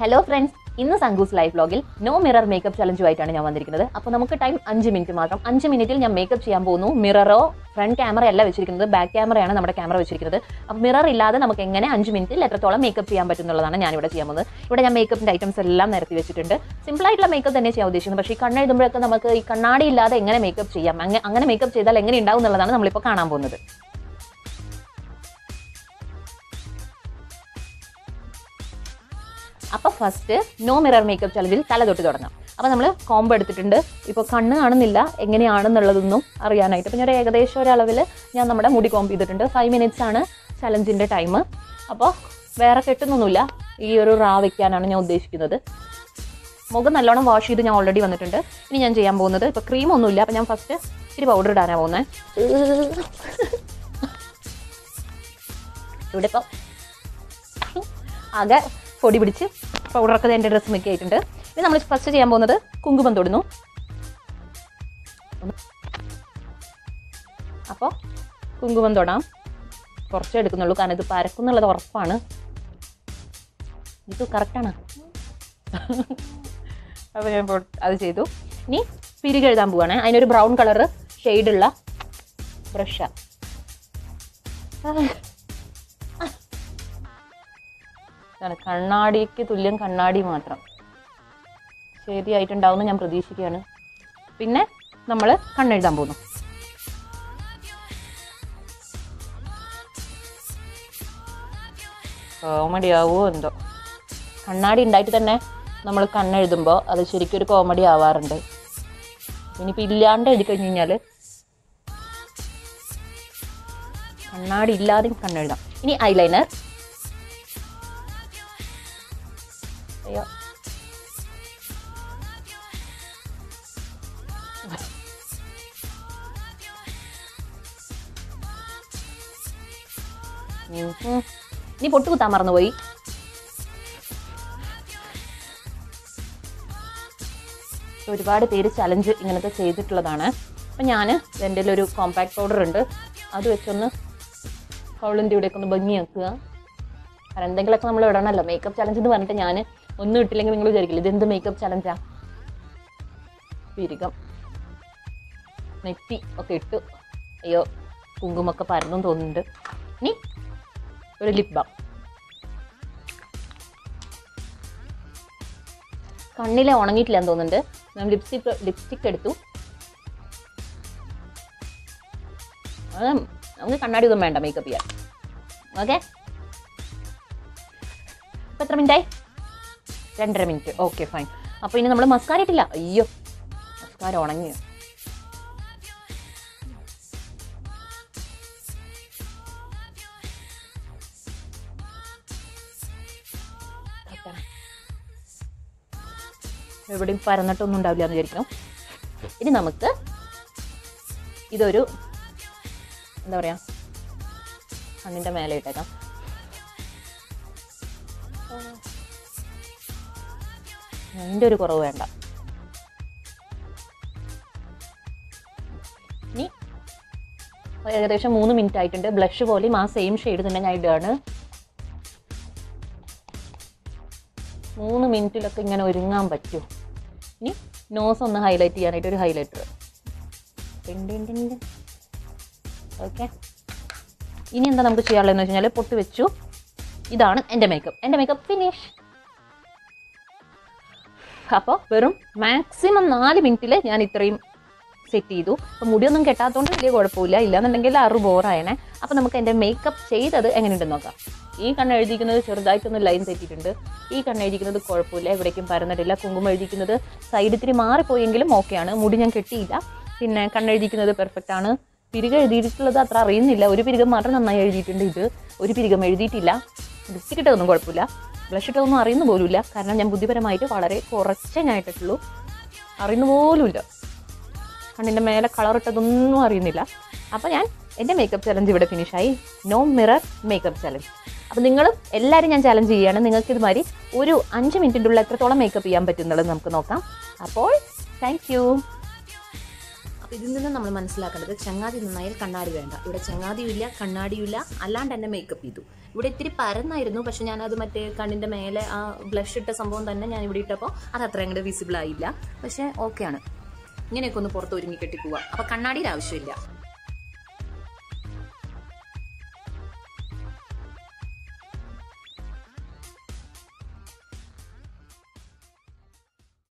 Hello friends ഇന്ന് സംഗൂസ് life വ്ലോഗിൽ നോ മിറർ മേക്കപ്പ് ചലഞ്ചുമായിട്ടാണ് ഞാൻ വന്നിരിക്കുന്നത് അപ്പോൾ നമുക്ക് ടൈം അഞ്ച് മിനിറ്റ് മാത്രം അഞ്ച് മിനിറ്റിൽ ഞാൻ മേക്കപ്പ് ചെയ്യാൻ പോകുന്നു മിററോ ഫ്രണ്ട് ക്യാമറ അല്ല വെച്ചിരിക്കുന്നത് ബാക്ക് ക്യാമറയാണ് നമ്മുടെ ക്യാമറ വെച്ചിരിക്കുന്നത് അപ്പോൾ മിറർ ഇല്ലാതെ നമുക്ക് എങ്ങനെ അഞ്ച് മിനിറ്റിൽ എത്രത്തോളം മേക്കപ്പ് ചെയ്യാൻ പറ്റും എന്നുള്ളതാണ് ഞാനിവിടെ ചെയ്യാൻ പോകുന്നത് ഇവിടെ ഞാൻ മേക്കപ്പിൻ്റെ ഐറ്റംസ് എല്ലാം നിരത്തി വെച്ചിട്ടുണ്ട് സിമ്പിൾ ആയിട്ടുള്ള മേക്കപ്പ് തന്നെ ചെയ്യാൻ ഉദ്ദേശിക്കുന്നത് പക്ഷേ ഈ കണ്ണെഴുതുമ്പോഴൊക്കെ നമുക്ക് ഈ കണ്ണാടി ഇല്ലാതെ എങ്ങനെ മേക്കപ്പ് ചെയ്യാം അങ്ങ- അങ്ങനെ മേക്കപ്പ് ചെയ്താൽ എങ്ങനെ ഉണ്ടാവും എന്നുള്ളതാണ് നമ്മളിപ്പോൾ കാണാൻ പോകുന്നത് അപ്പോൾ ഫസ്റ്റ് നോ മിറർ മേക്കപ്പ് ചലഞ്ചിൽ തല തൊട്ട് തുടങ്ങാം അപ്പോൾ നമ്മൾ കോംബോ എടുത്തിട്ടുണ്ട് ഇപ്പോൾ കണ്ണ് കാണുന്നില്ല എങ്ങനെയാണെന്നുള്ളതൊന്നും അറിയാനായിട്ട് അപ്പോൾ ഞാൻ ഒരു ഏകദേശം ഒരളവിൽ ഞാൻ നമ്മുടെ മുടി കോംബ് ചെയ്തിട്ടുണ്ട് ഫൈവ് മിനിറ്റ്സ് ആണ് ചലഞ്ചിൻ്റെ ടൈം അപ്പോൾ വേറെ കെട്ടുന്നൊന്നുമില്ല ഈ ഒരു റാ വെക്കാനാണ് ഞാൻ ഉദ്ദേശിക്കുന്നത് മുഖം നല്ലോണം വാഷ് ചെയ്ത് ഞാൻ ഓൾറെഡി വന്നിട്ടുണ്ട് ഇനി ഞാൻ ചെയ്യാൻ പോകുന്നത് ഇപ്പോൾ ക്രീം ഒന്നുമില്ല അപ്പോൾ ഞാൻ ഫസ്റ്റ് ഇച്ചിരി പൗഡർ ഇടാനാണ് പോകുന്നത് ഇവിടെ ഇപ്പം ആകെ പൊടി പിടിച്ച് പൗഡറൊക്കെ എൻ്റെ ഡ്രസ്സ് മിക്ക ആയിട്ടുണ്ട് ഇനി നമ്മൾ ഫസ്റ്റ് ചെയ്യാൻ പോകുന്നത് കുങ്കുമം തൊടുന്നു അപ്പോൾ കുങ്കുമം തൊടാം കുറച്ചേ എടുക്കുന്നുള്ളൂ കാരണം ഇത് പരക്കുന്നുള്ളത് ഉറപ്പാണ് ഇത് കറക്റ്റാണ് അപ്പോൾ ഞാൻ ഇപ്പോൾ അത് ചെയ്തു ഇനി പിരിക് എഴുതാൻ പോവാണ് അതിനൊരു ബ്രൗൺ കളറ് ഷെയ്ഡുള്ള ബ്രഷാണ് ഇതാണ് കണ്ണാടിക്ക് തുല്യം കണ്ണാടി മാത്രം ശരിയായിട്ടുണ്ടാവുമെന്ന് ഞാൻ പ്രതീക്ഷിക്കുകയാണ് പിന്നെ നമ്മൾ കണ്ണെഴുതാൻ പോകുന്നു കോമഡി ആവുമോ എന്തോ കണ്ണാടി ഉണ്ടായിട്ട് തന്നെ നമ്മൾ കണ്ണെഴുതുമ്പോൾ അത് ശരിക്കും ഒരു കോമഡി ആവാറുണ്ട് ഇനിയിപ്പോൾ ഇല്ലാണ്ട് എഴുതി കഴിഞ്ഞ് കഴിഞ്ഞാൽ കണ്ണാടി ഇല്ലാതെയും കണ്ണെഴുതാം ഇനി ഐലൈനർ അയ്യോ ഉം ഉം. നീ പൊട്ട് കുത്താൻ മറന്നുപോയി ഒരുപാട് പേര് ചലഞ്ച് ഇങ്ങനത്തെ ചെയ്തിട്ടുള്ളതാണ് അപ്പം ഞാൻ എൻ്റെ ഒരു കോമ്പാക്ട് പൗഡർ ഉണ്ട് അത് വെച്ചൊന്ന് കൗളിൻ്റെ ഇവിടെയൊക്കെ ഒന്ന് ഭംഗിയാക്കുക കാരണം എന്തെങ്കിലുമൊക്കെ നമ്മൾ ഇടണമല്ലോ മേക്കപ്പ് ചലഞ്ച് എന്ന് പറഞ്ഞിട്ട് ഞാൻ ഒന്നും ഇട്ടില്ലെങ്കിൽ നിങ്ങൾ വിചാരിക്കില്ല ഇതെന്ത് മേക്കപ്പ് ചലഞ്ചാ പിരികം നെറ്റി ഒക്കെ ഇട്ടു അയ്യോ കുങ്കുമൊക്കെ പരന്നും തോന്നുന്നുണ്ട് ഇനി ഒരു ലിപ് ബാം കണ്ണിലെ ഉണങ്ങിയിട്ടില്ല എന്ന് തോന്നുന്നുണ്ട് ഞാൻ ലിപ്സ്റ്റിക് ലിപ്സ്റ്റിക് എടുത്തു അത് നമുക്ക് കണ്ണാടി ഒന്നും വേണ്ട മേക്കപ്പ് ചെയ്യാൻ ഓക്കെ ഇപ്പം എത്ര മിനിറ്റായി രണ്ടര മിനിറ്റ് ഓക്കെ ഫൈൻ അപ്പോൾ ഇനി നമ്മൾ മസ്കാര ഇട്ടില്ല അയ്യോ മസ്കാര ഉണങ്ങിയോ എവിടെയും പരന്നിട്ടൊന്നും ഉണ്ടാവില്ല എന്ന് വിചാരിക്കണം ഇനി നമുക്ക് ഇതൊരു എന്താ പറയുക കണ്ണിൻ്റെ മേലെ ഇട്ടേക്കാം അതിൻ്റെ ഒരു കുറവ് വേണ്ട ഇനി ഏകദേശം മൂന്ന് മിനിറ്റ് ആയിട്ടുണ്ട് ബ്ലഷ് പോലെയും ആ സെയിം ഷെയ്ഡ് തന്നെ ഞാൻ ഇടുകയാണ് മൂന്ന് മിനിറ്റിലൊക്കെ ഇങ്ങനെ ഒരുങ്ങാൻ പറ്റും ഇനി നോസ് ഒന്ന് ഹൈലൈറ്റ് ചെയ്യാനായിട്ട് ഒരു ഹൈലൈറ്റർ ഓക്കെ ഇനി എന്താ നമുക്ക് ചെയ്യാനുള്ളതെന്ന് വെച്ച് കഴിഞ്ഞാൽ പൊട്ട് വെച്ചു ഇതാണ് എൻ്റെ മേക്കപ്പ് എൻ്റെ മേക്കപ്പ് ഫിനിഷ് അപ്പോൾ വെറും മാക്സിമം നാല് മിനിറ്റിൽ ഞാൻ ഇത്രയും സെറ്റ് ചെയ്തു അപ്പോൾ മുടിയൊന്നും കെട്ടാത്തതുകൊണ്ട് വലിയ കുഴപ്പമില്ല ഇല്ലാന്നുണ്ടെങ്കിൽ അറു ബോറായനെ അപ്പോൾ നമുക്ക് എൻ്റെ മേക്കപ്പ് ചെയ്തത് എങ്ങനെയുണ്ടെന്ന് നോക്കാം ഈ കണ്ണ് എഴുതിയിരിക്കുന്നത് ചെറുതായിട്ടൊന്ന് ലൈൻ തെറ്റിയിട്ടുണ്ട് ഈ കണ്ണ് എഴുതിയിരിക്കുന്നത് കുഴപ്പമില്ല എവിടേക്കും പരന്നിട്ടില്ല കുങ്കുമം എഴുതിയിരിക്കുന്നത് സൈഡ് ഇത്തിരി മാറിപ്പോയെങ്കിലും ഓക്കെയാണ് മുടി ഞാൻ കെട്ടിയില്ല പിന്നെ കണ്ണെഴുതിയിരിക്കുന്നത് പെർഫെക്റ്റ് ആണ് പിരികം എഴുതിയിട്ടുള്ളത് അത്ര അറിയുന്നില്ല ഒരു പിരികം മാത്രം നന്നായി എഴുതിയിട്ടുണ്ട് ഇത് ഒരു പിരികം എഴുതിയിട്ടില്ല ലിപ്സ്റ്റിക് ഇട്ടതൊന്നും കുഴപ്പമില്ല ബ്ലഷ് ഇട്ടതൊന്നും അറിയുന്ന പോലുമില്ല കാരണം ഞാൻ ബുദ്ധിപരമായിട്ട് വളരെ കുറച്ചേ ഞാൻ ഇട്ടിട്ടുള്ളൂ അറിയുന്ന പോലുമില്ല കണ്ണിൻ്റെ മേലെ കളർ ഇട്ടതൊന്നും അറിയുന്നില്ല അപ്പോൾ ഞാൻ എൻ്റെ മേക്കപ്പ് ചലഞ്ച് ഇവിടെ ഫിനിഷായി നോ മിറർ മേക്കപ്പ് ചലഞ്ച് അപ്പോൾ നിങ്ങളും എല്ലാവരും ഞാൻ ചലഞ്ച് ചെയ്യുകയാണ് നിങ്ങൾക്ക് ഇതുമാതിരി ഒരു അഞ്ച് മിനിറ്റിൻ്റെ ഉള്ളിൽ എത്രത്തോളം മേക്കപ്പ് ചെയ്യാൻ പറ്റും എന്നുള്ളത് നമുക്ക് നോക്കാം അപ്പോൾ താങ്ക് യു ഇതിൽ നിന്ന് നമ്മൾ മനസ്സിലാക്കേണ്ടത് ചങ്ങാതി നന്നായാൽ കണ്ണാടി വേണ്ട ഇവിടെ ചങ്ങാതിയുമില്ല കണ്ണാടിയുമില്ല അല്ലാണ്ട് തന്നെ മേക്കപ്പ് ചെയ്തു ഇവിടെ ഇത്തിരി പരന്നായിരുന്നു പക്ഷെ ഞാനത് മറ്റേ കണ്ണിന്റെ മേലെ ആ ബ്ലഷ് ഇട്ട സംഭവം തന്നെ ഞാൻ ഇവിടെ ഇട്ടപ്പോൾ അത് അത്ര അങ്ങോട്ട് വിസിബിൾ ആയില്ല പക്ഷെ ഓക്കെയാണ് ഇങ്ങനെയൊക്കെ ഒന്ന് പുറത്ത് ഒരുങ്ങി കെട്ടി പോവാം അപ്പൊ കണ്ണാടിയുടെ ആവശ്യമില്ല